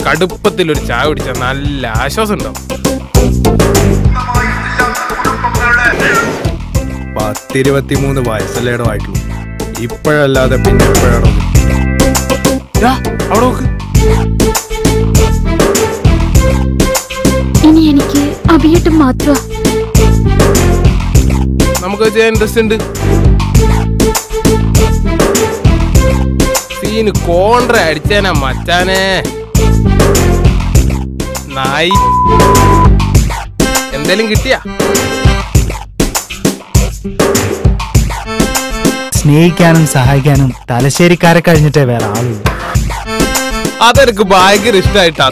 കടുപ്പത്തിൽ ഒരു ചായ കുടിച്ചാൽ നല്ല ആശ്വാസം ഉണ്ടാവും പത്തിരുപത്തിമൂന്ന് വയസ്സല്ലേടോ ആയിട്ടുള്ളൂ ഇപ്പോഴല്ലാതെ പിന്നെ എപ്പോഴാണോ ദാ, അവിടെ നോക്ക് ഇനി എനിക്ക് അഭിയട്ടും മാത്രമാ നമുക്ക് ചെയ്യാൻ ഇൻട്രസ്റ്റ് ഉണ്ട് സീന് കോൺട്ര അടിച്ചേനാ മച്ചാനെ നായി എന്തേലും കിട്ടിയാ സ്നേഹിക്കാനും സഹായിക്കാനും തലശ്ശേരിക്കാരെ കഴിഞ്ഞിട്ടേ വേറെ ആളുള്ളൂ അതെനിക്ക് ഭയങ്കര ഇഷ്ടായിട്ടാ